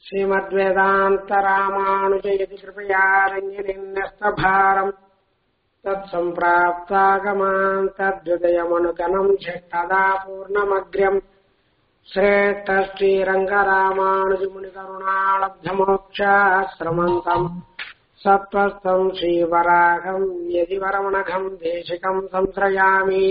श्रीमद्वेदान्तरामानुजयति कृपयारण्यनिन्यस्तभारम् तत्सम्प्राप्तागमान् तद्विदयमनुगणम् झट्टदा पूर्णमग्र्यम् श्रेष्ठश्रीरङ्गरामानुजमुनिकरुणालब्धमोक्षाश्रमन्तम् सत्त्वस्तम् श्रीवराघम् यदि वरमणघम् देशिकम् संश्रयामि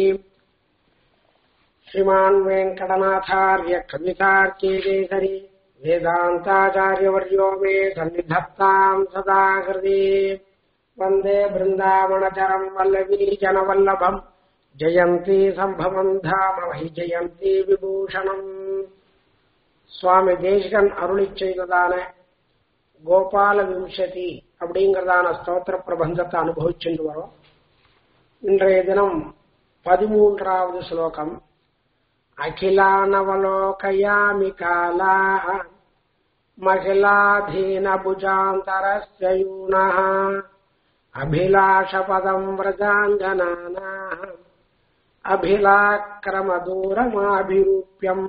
श्रीमान् वेङ्कटनाथार्य कवितार्के केसरी वेदान्ताचार्यवर्यो मे सन्निधत्ताम् सदा हृदि वन्दे बृन्दावनचरम् वल्लवी जनवल्लभम् ஜெயந்தி சம்பவம் தாம வை ஜெயந்தி விபூஷணம் சுவாமி தேசிகன் அருளி செய்ததான கோபால விம்சதி அப்படிங்கறதான ஸ்தோத்திர பிரபந்தத்தை அனுபவிச்சுட்டு வரோம் இன்றைய தினம் பதிமூன்றாவது ஸ்லோகம் அகிலானவலோகயாமி காலா மகிழாதீன புஜாந்தரஸ்ய யூனः அபிலாஷபதம் விரஜாஞ்சனானா அபிலாக்கிரமதூரமாபிரூபியம்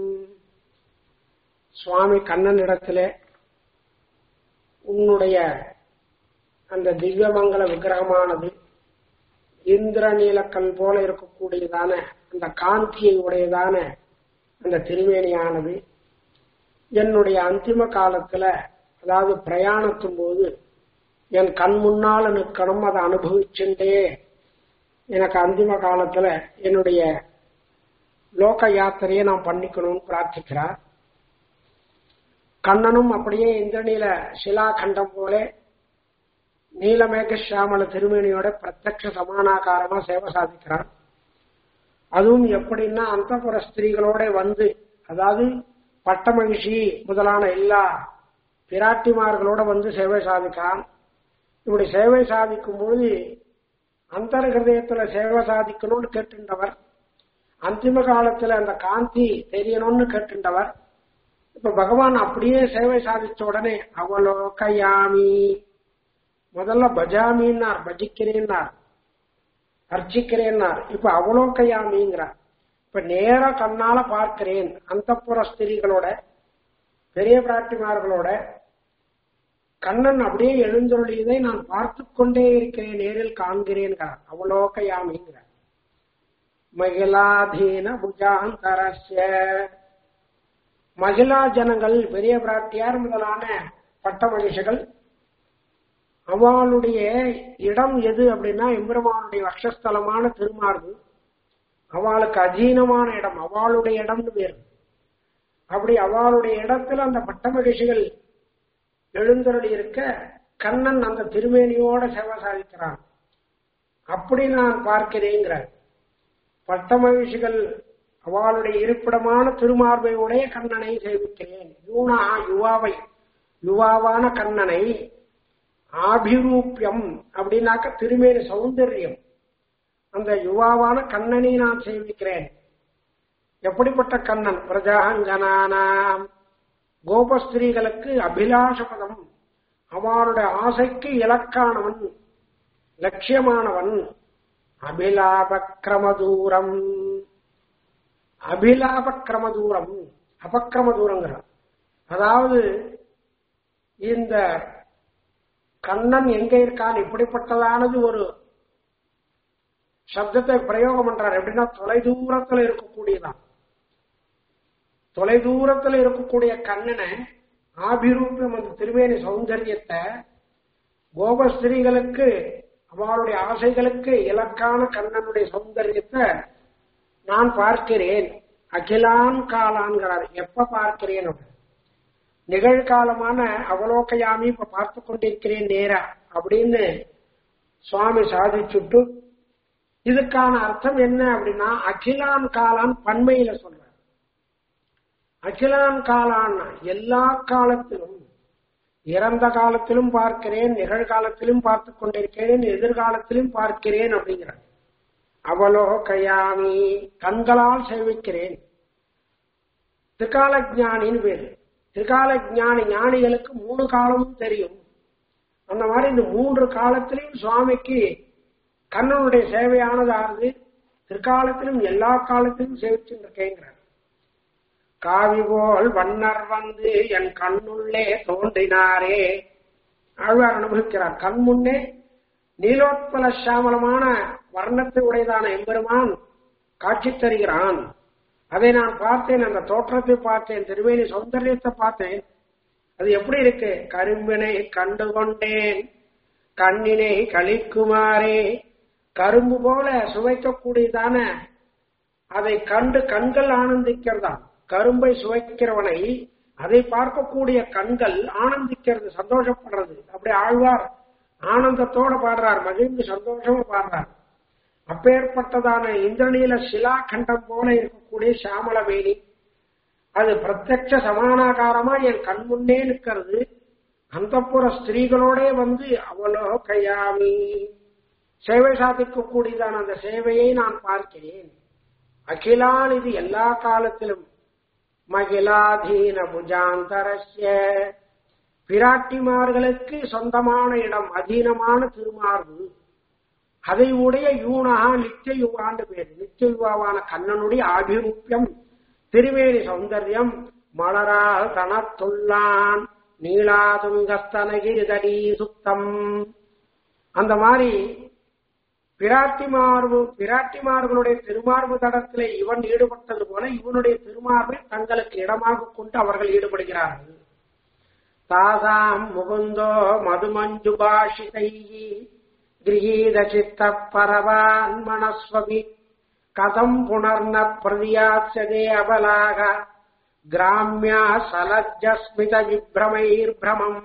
சுவாமி கண்ணனிடத்திலே உன்னுடைய அந்த திவ்யமங்கல விக்கிரகமானது இந்திரநீலக்கல் போல இருக்கக்கூடியதான அந்த காந்தியை உடையதான அந்த திருவேணியானது என்னுடைய அந்திம காலத்துல அதாவது பிரயாணத்தும் போது என் கண் முன்னால நிற்கணும் அதை அனுபவிச்சுட்டே எனக்கு அந்திம காலத்துல என்னுடைய லோக யாத்திரையை நான் பண்ணிக்கணும்னு பிரார்த்திக்கிறார் கண்ணனும் அப்படியே இந்திரநீல சிலாகண்டம் போல நீலமேக சியாமல திருமேனியோட பிரத்யக்ஷ சமானாகாரமா சேவை சாதிக்கிறார் அதுவும் எப்படின்னா அந்தபுர ஸ்திரீகளோட வந்து அதாவது பட்டமகிழ்ச்சி முதலான எல்லா பிராட்டிமார்களோட வந்து சேவை சாதிக்கிறான் இப்படி சேவை சாதிக்கும் பொழுது அந்தர் ஹிருதயத்துல சேவை சாதிக்கணும்னு கேட்டுண்டவர் அந்திம காலத்துல அந்த காந்தி தெரியணும்னு கேட்டுண்டவர் இப்ப பகவான் அப்படியே சேவை சாதிச்ச உடனே அவலோகயாமி முதல்ல பஜாமின்னார் பஜிக்கிறேன்னார் அர்ச்சிக்கிறேன்னார் இப்ப அவலோகயாமிங்கிறார் இப்ப நேர கண்ணால பார்க்கிறேன் அந்த ஸ்திரீகளோட பெரிய பிராட்டிமார்களோட கண்ணன் அப்படியே எழுந்தொழியதை நான் பார்த்து கொண்டே இருக்கிறேன் நேரில் காண்கிறேன்கிறார் அவலோகயாமிங்கிறார் மகிழாதீன புஜாந்தரஸ்ய மகிழா ஜனங்கள் பெரிய பிராட்டியார் முதலான பட்ட மகிழ்ச்சிகள் அவளுடைய இடம் எது அப்படின்னா எம்பெருமானுடைய வக்ஷஸ்தலமான திருமார்பு அவளுக்கு அதீனமான இடம் அவளுடைய இடம்னு பேரு அப்படி அவளுடைய இடத்துல அந்த பட்ட மகிழ்ச்சிகள் எழுந்தருளி இருக்க கண்ணன் அந்த திருமேனியோட சேவை சாதிக்கிறான் அப்படி நான் பார்க்கிறேங்கிறார் பட்ட மகிழ்ச்சிகள் அவளுடைய இருப்பிடமான திருமார்பை உடைய கண்ணனை சேவிக்கிறேன் யூனா யுவாவை யுவாவான கண்ணனை ஆபிரூப்பியம் அப்படின்னாக்க திருமேனி சௌந்தர்யம் அந்த யுவாவான கண்ணனை நான் சேவிக்கிறேன் எப்படிப்பட்ட கண்ணன் பிரஜாஞ்சனானாம் கோபஸ்திரீகளுக்கு அபிலாஷபதம் அவளுடைய ஆசைக்கு இலக்கானவன் லட்சியமானவன் அபிலாபக்கிரம தூரம் அபிலாபக்கிரம தூரம் அபக்கிரம தூரங்கிறான் அதாவது இந்த கண்ணன் எங்க இருக்கான் இப்படிப்பட்டதானது ஒரு சப்தத்தை பிரயோகம் பண்றார் எப்படின்னா தொலை தூரத்துல இருக்கக்கூடியதான் தொலை தூரத்துல இருக்கக்கூடிய கண்ணனை ஆபிரூபியம் அந்த திருவேணி சௌந்தரியத்தை கோபஸ்திரீகளுக்கு அவளுடைய ஆசைகளுக்கு இலக்கான கண்ணனுடைய சௌந்தரியத்தை நான் பார்க்கிறேன் அகிலான் காலான்கிறார் எப்ப பார்க்கிறேன் நிகழ்காலமான அவலோகையாமி இப்ப பார்த்து கொண்டிருக்கிறேன் நேரா அப்படின்னு சுவாமி சாதிச்சுட்டு இதுக்கான அர்த்தம் என்ன அப்படின்னா அகிலான் காலான் பண்மையில சொல்ற அகிலான் காலான் எல்லா காலத்திலும் இறந்த காலத்திலும் பார்க்கிறேன் நிகழ்காலத்திலும் பார்த்து கொண்டிருக்கிறேன் எதிர்காலத்திலும் பார்க்கிறேன் அப்படிங்கிறார் அவலோ கயாமி கண்களால் சேவிக்கிறேன் திரிகால ஜானின்னு பேரு திரிகால ஞானி ஞானிகளுக்கு மூணு காலமும் தெரியும் அந்த மாதிரி இந்த மூன்று காலத்திலையும் சுவாமிக்கு கண்ணனுடைய சேவையானது ஆறுது திற்காலத்திலும் எல்லா காலத்திலும் சேவிச்சுட்டு இருக்கேங்கிறார் காவி போல் வண்ணர் வந்து என் கண்ணுள்ளே தோன்றினாரே ஆழ்வார் அனுபவிக்கிறார் கண் முன்னே நீலோத்பல சாமலமான வர்ணத்தை உடையதான எம்பெருமான் காட்சி தருகிறான் அதை நான் பார்த்தேன் அந்த தோற்றத்தை பார்த்தேன் திருவேணி சௌந்தரியத்தை பார்த்தேன் அது எப்படி இருக்கு கரும்பினை கண்டு கொண்டேன் கண்ணினை கழிக்குமாறே கரும்பு போல சுவைக்கக்கூடியதான அதை கண்டு கண்கள் ஆனந்திக்கிறதா கரும்பை சுவைக்கிறவனை அதை பார்க்கக்கூடிய கண்கள் ஆனந்திக்கிறது சந்தோஷப்படுறது அப்படி ஆழ்வார் ஆனந்தத்தோட பாடுறார் மகிழ்ந்து சந்தோஷமா பாடுறார் அப்பேற்பட்டதான இந்திரநீல சிலாகண்டம் போல இருக்கக்கூடிய சாமலவேணி அது பிரத்யட்ச சமானாகாரமா என் கண் முன்னே நிற்கிறது அந்தப்புற ஸ்திரீகளோட வந்து அவளோ கையாமி சேவை சாதிக்கக்கூடியதான அந்த சேவையை நான் பார்க்கிறேன் அகிலான் இது எல்லா காலத்திலும் மகிழாதீன புஜாந்தரஸ்ய பிராட்டிமார்களுக்கு சொந்தமான இடம் அதீனமான திருமார்பு அதை உடைய யூனகா நித்திய யுவாண்டு பேர் நித்திய யுவாவான கண்ணனுடைய ஆபிரூப்பியம் திருவேணி சௌந்தர்யம் மலராக தனத்துள்ளான் நீளாதுங்கஸ்தனகிரிதடி சுத்தம் அந்த மாதிரி பிராட்டிமார்பு பிராட்டிமார்களுடைய திருமார்பு தடத்திலே இவன் ஈடுபட்டது போல இவனுடைய திருமார்பை தங்களுக்கு இடமாக கொண்டு அவர்கள் ஈடுபடுகிறார்கள் தாசாம் முகுந்தோ மதுமஞ்சு பாஷிதை கிரகீத சித்த பரவான் மனஸ்வமி கதம் புனர்ன பிரதியாச்சதே அபலாக கிராமியா சலஜஸ்மித விப்ரமைர் பிரமம்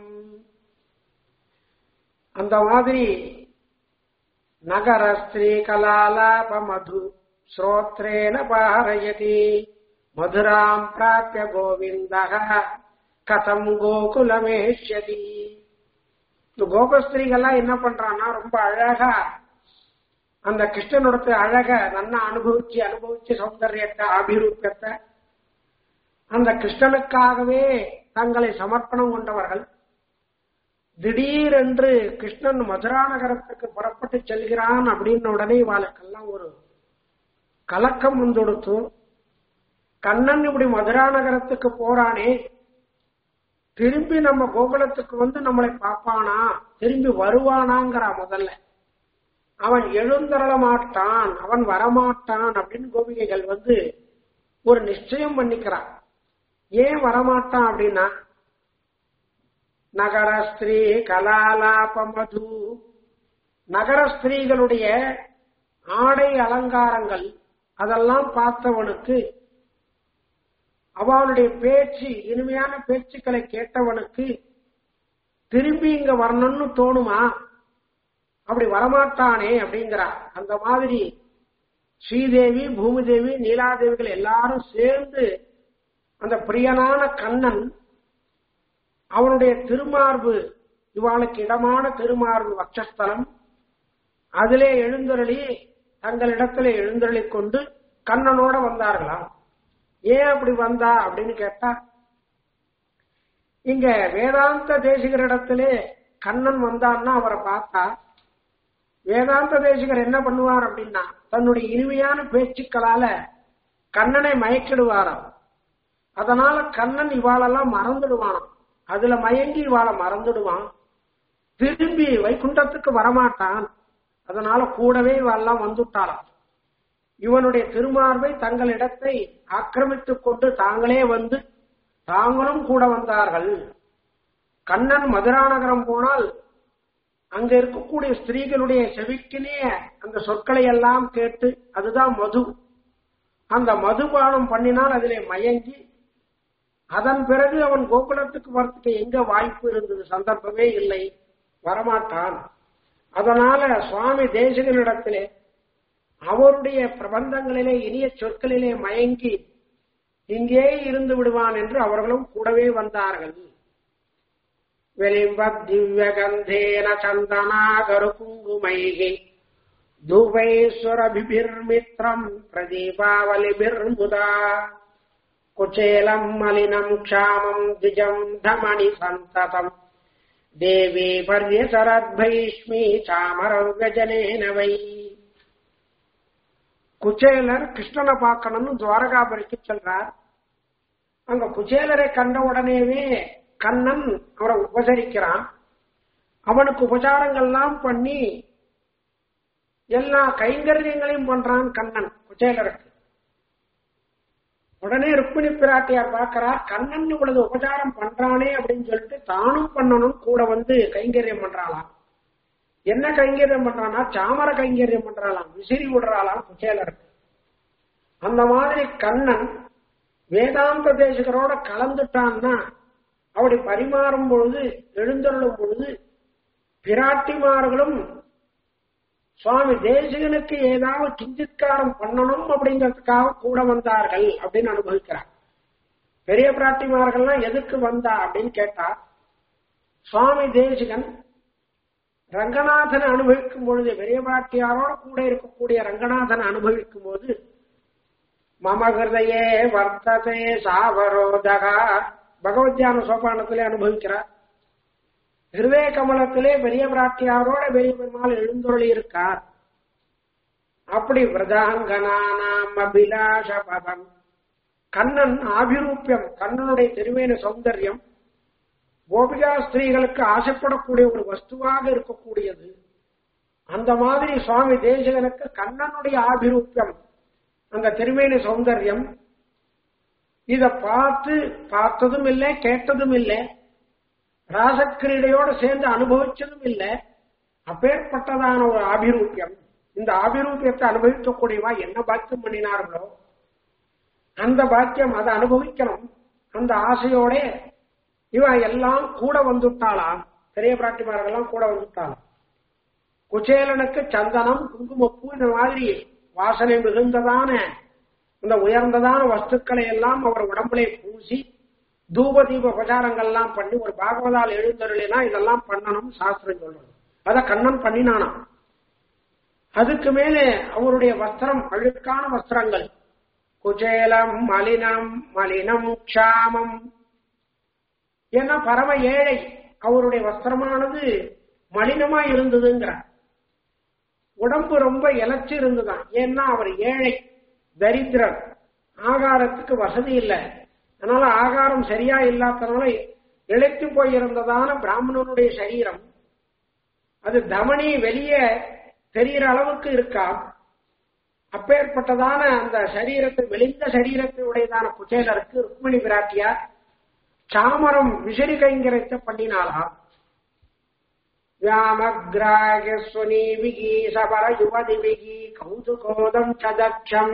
அந்த மாதிரி நகர ஸ்திரீ கலாலாப மது ஸ்ரோத்ரேன பாரயதி மதுராம் பிராப்பிய கோவிந்த கதம் கோகுலமேஷ்யதி இந்த கோபஸ்திரீகள்லாம் என்ன பண்றான்னா ரொம்ப அழகா அந்த கிருஷ்ணனுடைய அழக நன்னா அனுபவிச்சு அனுபவிச்சு சௌந்தரியத்தை அபிரூபத்தை அந்த கிருஷ்ணனுக்காகவே தங்களை சமர்ப்பணம் கொண்டவர்கள் திடீரென்று கிருஷ்ணன் மதுரா நகரத்துக்கு புறப்பட்டு செல்கிறான் அப்படின்னு உடனே இவாளுக்கெல்லாம் ஒரு கலக்கம் வந்துடுத்து கண்ணன் இப்படி மதுரா நகரத்துக்கு போறானே திரும்பி நம்ம கோகுலத்துக்கு வந்து நம்மளை பார்ப்பானா திரும்பி வருவானாங்கிற முதல்ல அவன் எழுந்தருள மாட்டான் அவன் வரமாட்டான் அப்படின்னு கோபிகைகள் வந்து ஒரு நிச்சயம் பண்ணிக்கிறான் ஏன் வரமாட்டான் அப்படின்னா நகர ஸ்திரீ கலாலாப மது நகர ஸ்திரீகளுடைய ஆடை அலங்காரங்கள் அதெல்லாம் பார்த்தவனுக்கு அவனுடைய பேச்சு இனிமையான பேச்சுக்களை கேட்டவனுக்கு திரும்பி இங்க வரணும்னு தோணுமா அப்படி வரமாட்டானே அப்படிங்கிறா அந்த மாதிரி ஸ்ரீதேவி பூமிதேவி நீலாதேவிகள் எல்லாரும் சேர்ந்து அந்த பிரியனான கண்ணன் அவனுடைய திருமார்பு இவாளுக்கு இடமான திருமார்பு வட்சஸ்தலம் அதிலே எழுந்தருளி தங்களிடத்திலே எழுந்தருளி கொண்டு கண்ணனோட வந்தார்களாம் ஏன் அப்படி வந்தா அப்படின்னு கேட்டா இங்க வேதாந்த தேசிகரிடத்திலே கண்ணன் வந்தான்னா அவரை பார்த்தா வேதாந்த தேசிகர் என்ன பண்ணுவார் அப்படின்னா தன்னுடைய இனிமையான பேச்சுக்களால கண்ணனை மயக்கிடுவாராம் அதனால கண்ணன் இவாளெல்லாம் மறந்துடுவானாம் அதுல மயங்கி இவாளை மறந்துடுவான் திரும்பி வைகுண்டத்துக்கு வரமாட்டான் அதனால கூடவே இவெல்லாம் வந்துட்டாளாம் இவனுடைய திருமார்பை தங்களிடத்தை ஆக்கிரமித்துக் கொண்டு தாங்களே வந்து தாங்களும் கூட வந்தார்கள் கண்ணன் மதுரா நகரம் போனால் அங்க இருக்கக்கூடிய ஸ்திரீகளுடைய செவிக்கினே அந்த சொற்களை எல்லாம் கேட்டு அதுதான் மது அந்த மதுபானம் பண்ணினால் அதிலே மயங்கி அதன் பிறகு அவன் கோகுலத்துக்கு வரத்துக்கு எங்க வாய்ப்பு இருந்தது சந்தர்ப்பமே இல்லை வரமாட்டான் அதனால சுவாமி தேசிகனிடத்திலே அவருடைய பிரபந்தங்களிலே இனிய சொற்களிலே மயங்கி இங்கே இருந்து விடுவான் என்று அவர்களும் கூடவே வந்தார்கள் வெளிம்பத் திவ்ய கந்தேன சந்தனாகரு குங்குமைகி தூபைஸ்வரபிர்மித்ரம் பிரதீபாவலிபிர்முதா குச்சேலம் மலினம் க்ஷாமம் திஜம் தமணி சந்ததம் தேவி பர்யசரத்பைஷ்மி சாமரவ்யஜனேன வை குச்சேலர் கிருஷ்ணனை பார்க்கணும்னு துவாரகாபுரிக்கு செல்றார் அங்க குச்சேலரை கண்ட உடனேவே கண்ணன் அவரை உபசரிக்கிறான் அவனுக்கு உபசாரங்கள்லாம் பண்ணி எல்லா கைங்கரியங்களையும் பண்றான் கண்ணன் குச்சேலருக்கு உடனே ருக்மிணி பிராட்டியார் பார்க்கிறார் கண்ணன் இவ்வளவு உபசாரம் பண்றானே அப்படின்னு சொல்லிட்டு தானும் பண்ணணும் கூட வந்து கைங்கரியம் பண்றாளாம் என்ன கைங்கரியம் பண்றானா சாமர கைங்கரியம் பண்றாளாம் விசிறி விடுறாளாம் குச்சேலருக்கு அந்த மாதிரி கண்ணன் வேதாந்த தேசிகரோட கலந்துட்டான்னா அப்படி பரிமாறும் பொழுது எழுந்தருளும் பொழுது பிராட்டிமார்களும் சுவாமி தேசிகனுக்கு ஏதாவது கிஞ்சித்காரம் பண்ணணும் அப்படிங்கிறதுக்காக கூட வந்தார்கள் அப்படின்னு அனுபவிக்கிறார் பெரிய பிராட்டிமார்கள்லாம் எதுக்கு வந்தா அப்படின்னு கேட்டா சுவாமி தேசிகன் ரங்கநாதனை அனுபவிக்கும் பொழுது பெரிய பிராட்டியாரோட கூட இருக்கக்கூடிய ரங்கநாதனை அனுபவிக்கும் போது மம ஹிருதயே வர்த்ததே சாவரோதகா பகவத்யான சோபானத்திலே அனுபவிக்கிறார் ஹிருதய கமலத்திலே பெரிய பிராட்டியாரோட பெரிய பெருமாள் எழுந்தொருளி இருக்கார் அப்படி விரதாங்கனானாம் அபிலாஷ பதம் கண்ணன் ஆபிரூப்பியம் கண்ணனுடைய திருவேண சௌந்தர்யம் கோபிகா ஸ்திரீகளுக்கு ஆசைப்படக்கூடிய ஒரு வஸ்துவாக இருக்கக்கூடியது அந்த மாதிரி சுவாமி தேசிகனுக்கு கண்ணனுடைய ஆபிரூப்பியம் அந்த திருவேணி சௌந்தர்யம் இத பார்த்து பார்த்ததும் இல்லை கேட்டதும் இல்லை ராசக்கிரீடையோட சேர்ந்து அனுபவிச்சதும் இல்லை அப்பேற்பட்டதான ஒரு ஆபிரூபியம் இந்த ஆபிரூபியத்தை அனுபவிக்கக்கூடியவா என்ன பாக்கியம் பண்ணினார்களோ அந்த பாக்கியம் அதை அனுபவிக்கணும் அந்த ஆசையோட இவன் எல்லாம் கூட வந்துட்டாளாம் பெரிய பிராட்டிமார்கள்லாம் கூட வந்துட்டாளாம் குச்சேலனுக்கு சந்தனம் குங்குமப்பூ இந்த மாதிரி வாசனை மிகுந்ததான இந்த உயர்ந்ததான வஸ்துக்களை எல்லாம் அவர் உடம்புலே பூசி தூப தீப உபசாரங்கள்லாம் பண்ணி ஒரு பாகவதால் எழுந்தருளினா இதெல்லாம் பண்ணணும் சாஸ்திரம் சொல்றது அத கண்ணன் பண்ணினானாம் அதுக்கு மேலே அவருடைய வஸ்திரம் அழுக்கான வஸ்திரங்கள் குச்சேலம் மலினம் மலினம் க்ஷாமம் ஏன்னா பரம ஏழை அவருடைய வஸ்திரமானது மலினமா இருந்ததுங்கிறார் உடம்பு ரொம்ப இழைச்சு இருந்துதான் ஏன்னா அவர் ஏழை தரித்திரர் ஆகாரத்துக்கு வசதி இல்லை அதனால ஆகாரம் சரியா இல்லாதனால இழைத்து போயிருந்ததான பிராமணனுடைய சரீரம் அது தமனி வெளியே தெரிகிற அளவுக்கு இருக்கா அப்பேற்பட்டதான அந்த சரீரத்தை வெளிந்த சரீரத்தை உடையதான குச்சேலருக்கு ருக்மிணி பிராட்டியார் சாமரம் விசிறி கைங்கரத்தை பண்ணினாளா व्यामग्राह्यस्वनी विगी सबर युवति विगी कौतुकोदम् च दक्षम्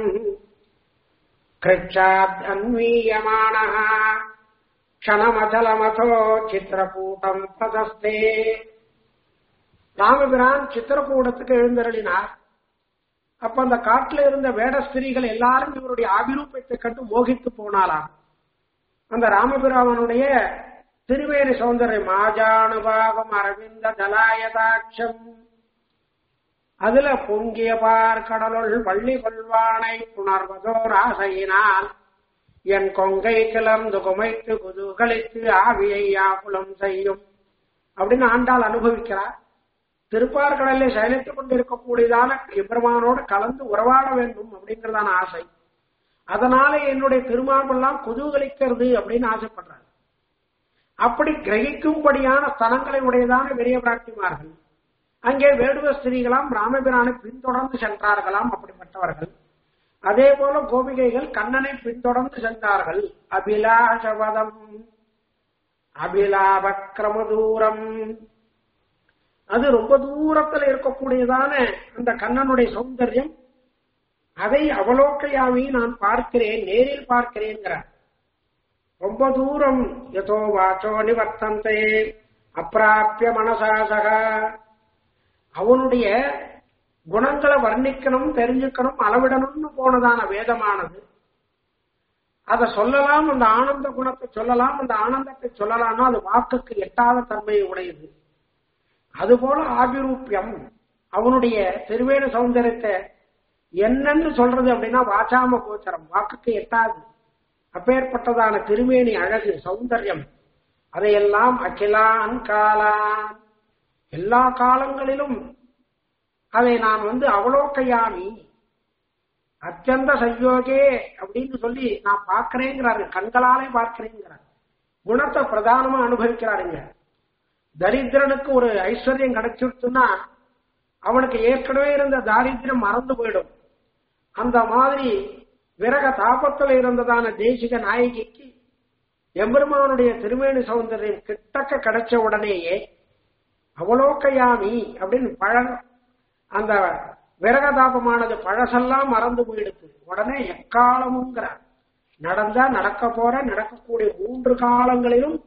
कृच्छादन्वीयमाणः क्षणमचलमथो சித்திரக்கூட்டம் பதஸ்தே ராமபிரான் சித்திரக்கூடத்துக்கு எழுந்தருளினார் அப்ப அந்த காட்டுல இருந்த வேட ஸ்திரீகள் எல்லாரும் இவருடைய ஆபிரூபத்தை கண்டு மோகித்து போனாலாம் அந்த ராமபிராமனுடைய திருவேணி சௌந்தர்யம் மாஜானுபாவம் அரவிந்த தலாயதாட்சம் அதுல பொங்கிய பார் கடலுள் வள்ளி கொள்வானை புணர்வதோர் ஆசையினால் என் கொங்கை கிளர்ந்து குமைத்து குதூகலித்து ஆவியை யாகுலம் செய்யும் அப்படின்னு ஆண்டாள் அனுபவிக்கிறார் திருப்பார்கடலில் சயனித்துக் கொண்டிருக்கக்கூடியதான எம்பெருமானோடு கலந்து உறவாட வேண்டும் அப்படிங்கறதான ஆசை அதனால என்னுடைய திருமாவெல்லாம் குதூகலிக்கிறது அப்படின்னு ஆசைப்படுறாரு அப்படி கிரகிக்கும்படியான ஸ்தலங்களை உடையதான பெரிய பிராட்டிமார்கள் அங்கே வேடுவ ஸ்திரீகளாம் ராமபிரானை பின்தொடர்ந்து சென்றார்களாம் அப்படிப்பட்டவர்கள் அதே போல கோபிகைகள் கண்ணனை பின்தொடர்ந்து சென்றார்கள் அபிலாஷவதம் அபிலாபக்கிரம தூரம் அது ரொம்ப தூரத்துல இருக்கக்கூடியதான அந்த கண்ணனுடைய சௌந்தர்யம் அதை அவலோக்கையாமி நான் பார்க்கிறேன் நேரில் பார்க்கிறேங்கிறார் ரொம்ப தூரம் யதோ வாச்சோ நிவர்த்தந்தே அப்பிராப்பிய மனசாசக அவனுடைய குணங்களை வர்ணிக்கணும் தெரிஞ்சுக்கணும் அளவிடணும்னு போனதான வேதமானது அதை சொல்லலாம் அந்த ஆனந்த குணத்தை சொல்லலாம் அந்த ஆனந்தத்தை சொல்லலாம்னா அது வாக்குக்கு எட்டாத தன்மையை உடையது அதுபோல ஆபிரூப்பியம் அவனுடைய திருவேண சௌந்தரியத்தை என்னன்னு சொல்றது அப்படின்னா வாச்சாம கோச்சரம் வாக்குக்கு எட்டாது அப்பேற்பட்டதான திருமேனி அழகு சௌந்தர்யம் அதையெல்லாம் அகிலான் காலான் எல்லா காலங்களிலும் அதை நான் வந்து அவலோக்கையாமி அத்தியந்த சயோகே அப்படின்னு சொல்லி நான் பார்க்கிறேங்கிறாரு கண்களாலே பார்க்கிறேங்கிறார் குணத்தை பிரதானமா அனுபவிக்கிறாருங்க தரித்திரனுக்கு ஒரு ஐஸ்வர்யம் கிடைச்சிருச்சுன்னா அவனுக்கு ஏற்கனவே இருந்த தாரித்திரம் மறந்து போயிடும் அந்த மாதிரி விரக தாபத்தில் இருந்ததான தேசிக நாயகிக்கு எம்பெருமானுடைய திருமேனி சௌந்தரியம் கிட்டக்க கிடைச்ச உடனேயே அவலோக்கையாமி அப்படின்னு பழ அந்த விரகதாபமானது பழசெல்லாம் மறந்து போயிடுது உடனே எக்காலமுங்கிறார் நடந்தா நடக்க போற நடக்கக்கூடிய மூன்று காலங்களிலும்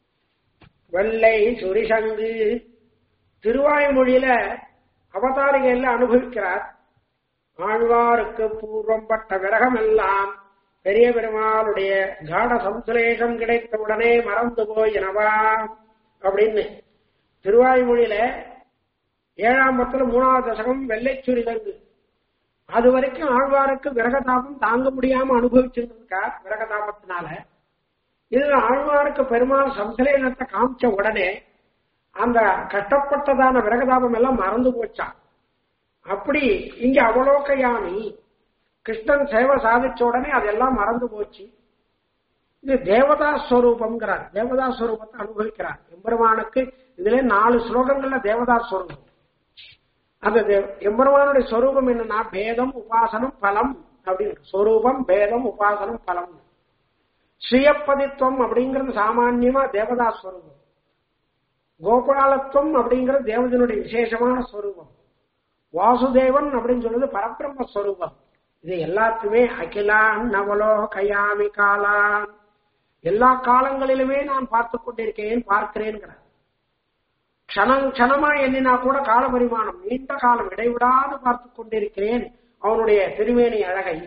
வெள்ளை சுரிசங்கு திருவாய்மொழியில அவதாரிகையில அனுபவிக்கிறார் ஆழ்வாருக்கு பூர்வம் பட்ட விரகம் எல்லாம் பெரிய பெருமாளுடைய காட சம்சலேஷம் கிடைத்தவுடனே மறந்து போயினவா அப்படின்னு திருவாய்மொழியில ஏழாம் பத்துல மூணாவது தசகம் வெள்ளைச்சுரி தங்கு அது வரைக்கும் ஆழ்வாருக்கு விரகதாபம் தாங்க முடியாம அனுபவிச்சிருந்திருக்கார் விரகதாபத்தினால இதுல ஆழ்வாருக்கு பெருமாள் சம்சலேனத்தை காமிச்ச உடனே அந்த கட்டப்பட்டதான விரகதாபம் எல்லாம் மறந்து போச்சான் அப்படி இங்க அவலோகையாமி கிருஷ்ணன் சேவை சாதிச்ச உடனே அதெல்லாம் மறந்து போச்சு இது தேவதா ஸ்வரூபம்ங்கிறார் தேவதா ஸ்வரூபத்தை அனுபவிக்கிறார் எம்பெருமானுக்கு இதுல நாலு ஸ்லோகங்கள்ல தேவதா ஸ்வரூபம் அந்த தே- எம்பெருமானுடைய ஸ்வரூபம் என்னன்னா பேதம் உபாசனம் பலம் அப்படின்னு ஸ்வரூபம் பேதம் உபாசனம் பலம் ஸ்ரீயப்பதித்வம் அப்படிங்கிறது சாமான்யமா தேவதா ஸ்வரூபம் கோபாலத்துவம் அப்படிங்கிறது தேவதனுடைய விசேஷமான ஸ்வரூபம் வாசுதேவன் அப்படின்னு சொல்றது பரபிரம்ம ஸ்வரூபம் இது எல்லாத்துமே அகிலான் நவலோ கயாமி காலான் எல்லா காலங்களிலுமே நான் பார்த்து கொண்டிருக்கேன் பார்க்கிறேன்கிறார் க்ஷணம் க்ஷணமா எண்ணினா கூட கால பரிமாணம் நீண்ட காலம் இடைவிடாது பார்த்து கொண்டிருக்கிறேன் அவனுடைய திருமேனி அழகை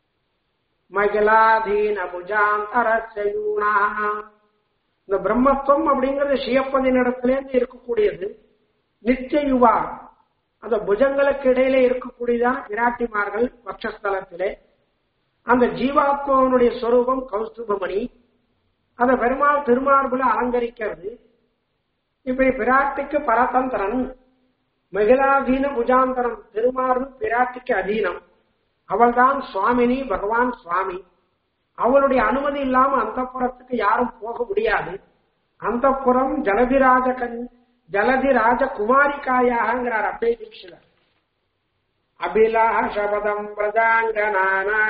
மகிழாதீன புஜாந்தரசயூனா இந்த பிரம்மத்துவம் அப்படிங்கிறது சியப்பதின் இடத்திலேருந்து இருக்கக்கூடியது நித்திய யுவா அந்த புஜங்களுக்கு இடையிலே இருக்கக்கூடியதான பிராட்டிமார்கள் பட்சஸ்தலத்திலே அந்த ஜீவாத்மாவனுடைய ஸ்வரூபம் கௌஸ்துபமணி அந்த பெருமாள் திருமார்புல அலங்கரிக்கிறது இப்படி பிராட்டிக்கு பரதந்திரன் மகிழாதீன புஜாந்தரம் திருமார்பு பிராட்டிக்கு அதீனம் அவள்தான் சுவாமினி பகவான் சுவாமி அவளுடைய அனுமதி இல்லாம அந்த புறத்துக்கு யாரும் போக முடியாது அந்த புறம் ஜலதிராஜ கண் ஜலதிராஜ குமாரிக்காயாகங்கிறார் அப்பே தீட்சிதர் அபிலாஷபதம் பிரதாங்கனானா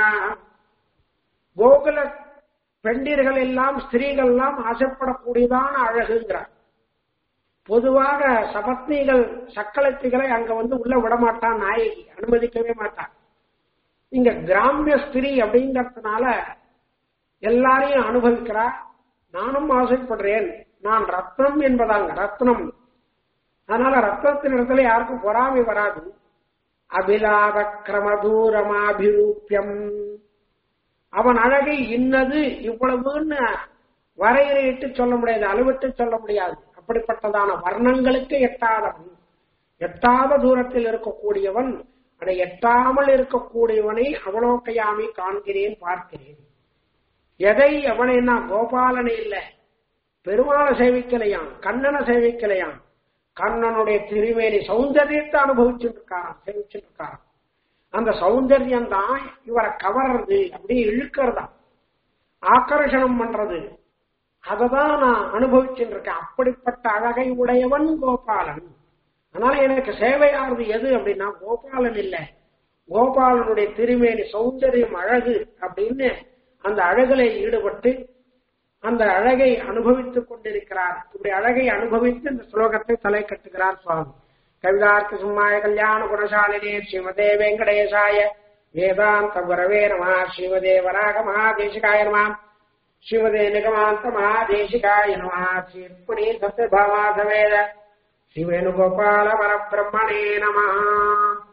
கோகுல பெண்டிர்கள் எல்லாம் ஸ்திரீகள் எல்லாம் ஆசைப்படக்கூடியதான அழகுங்கிறார் பொதுவாக சபத்னிகள் சக்களத்திகளை அங்க வந்து உள்ள விடமாட்டான் நாயகி அனுமதிக்கவே மாட்டான் இங்க கிராமிய ஸ்திரீ அப்படிங்கறதுனால எல்லாரையும் அனுபவிக்கிறா நானும் ஆசைப்படுறேன் நான் ரத்னம் என்பதாங்க ரத்னம் அதனால ரத்னத்தின் இடத்துல யாருக்கும் பொறாமை வராது அபிலாப கிரமதூரமாபிரூபியம் அவன் அழகை இன்னது இவ்வளவுன்னு வரையறையிட்டு சொல்ல முடியாது அளவிட்டு சொல்ல முடியாது அப்படிப்பட்டதான வர்ணங்களுக்கு எட்டாதவன் எட்டாத தூரத்தில் இருக்கக்கூடியவன் அதை எட்டாமல் இருக்கக்கூடியவனை அவலோக்கையாமி காண்கிறேன் பார்க்கிறேன் எதை அவனைன்னா கோபாலனை இல்ல பெருமாளை சேவிக்கலையாம் கண்ணனை சேவிக்கலையாம் கண்ணனுடைய திருமேனி சௌந்தரியத்தை அனுபவிச்சுட்டு இருக்காராம் சேவிச்சுட்டு இருக்காராம் அந்த சௌந்தர்யம் தான் இவரை கவர்றது அப்படியே இழுக்கிறதா ஆக்கர்ஷணம் பண்றது அததான் நான் அனுபவிச்சுட்டு இருக்கேன் அப்படிப்பட்ட அழகை உடையவன் கோபாலன் அதனால எனக்கு சேவையானது எது அப்படின்னா கோபாலன் இல்ல கோபாலனுடைய திருமேனி சௌந்தரியம் அழகு அப்படின்னு அந்த அழகில ஈடுபட்டு அந்த அழகை அனுபவித்துக் கொண்டிருக்கிறார் இப்படி அழகை அனுபவித்து இந்த ஸ்லோகத்தை தலை கட்டுகிறார் சுவாமி கவிதார்க்க சும்மாய கல்யாண குணசாலினே ஸ்ரீமதே வெங்கடேசாய வேதாந்த குரவே நம ஸ்ரீமதே வராக மகாதேசிகாய நம ஸ்ரீமதே நிகமாந்த மகாதேசிகாய நம ஸ்ரீர்புணி சத்யபாமா சமேத ஸ்ரீவேணுகோபால பரபிரம்மணே நம